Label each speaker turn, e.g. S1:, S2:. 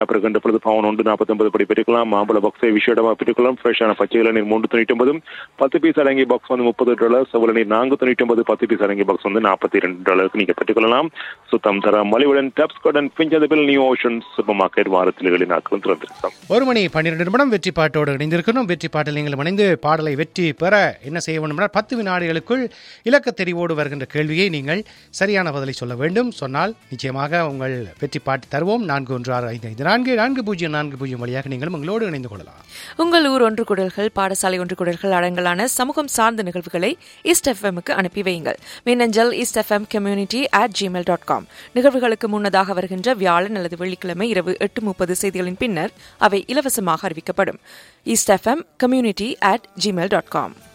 S1: பிறகு பொழுது பவுன் ஒன்று நாற்பத்தொன்பது படி பெற்றுக்கலாம் மாம்பழ பாக்ஸை விஷயமாக பெற்றுக்கலாம் ஃப்ரெஷ்ஷான பச்சை இளநீர் மூன்று தொண்ணூற்றி ஒன்பதும் பத்து பீஸ் அடங்கிய பாக்ஸ் வந்து முப்பது டாலர் செவ்வள நீர் நான்கு தொண்ணூற்றி ஒன்பது பத்து பீஸ் அடங்கிய பாக்ஸ் வந்து நாற்பத்தி ரெண்டு டாலருக்கு நீங்கள் பெற்றுக்கொள்ளலாம் சுத்தம் தர மலிவுடன் டப்ஸ்கோட் அண்ட் பிஞ்சதபில் நியூ ஓஷன் சூப்பர் மார்க்கெட் வாரத்தில் ஏழு நாட்களும் திறந்திருக்கலாம்
S2: ஒரு மணி பன்னிரண்டு நிமிடம் வெற்றி பாட்டோடு இணைந்திருக்கணும் வெற்றி பாட்டில் நீங்கள் இணைந்து பாடலை வெற்றி பெற என்ன செய்ய வேண்டும் என்றால் பத்து வினாடிகளுக்குள் இலக்க தெரிவோடு வருகின்ற கேள்வியை நீங்கள் சரியான பதிலை சொல்ல வேண்டும் சொன்னால் நிச்சயமாக உங்கள் வெற்றி பாட்டு தருவோம் நான்கு ஒன்று ஆறு ஐந்து ஐந்து நான்கு நான்கு பூஜ்ஜியம் நான்கு பூஜ்ஜியம் வழியாக நீங்களும் உங்களோடு இணைந்து கொள்ளலாம்
S3: உங்கள் ஊர் ஒன்று குடல்கள் பாடசாலை ஒன்று குடல்கள் அடங்கலான சமூகம் சார்ந்த நிகழ்வுகளை ஈஸ்ட் எஃப்எம்க்கு அனுப்பி வையுங்கள் மின்னஞ்சல் east FM community at Gmail dot com நிகழ்வுகளுக்கு முன்னதாக வருகின்ற வியாழன் அல்லது வெள்ளிக்கிழமை இரவு எட்டு முப்பது செய்திகளின் பின்னர் அவை இலவசமாக அறிவிக்கப்படும் east FM community at Gmail dot com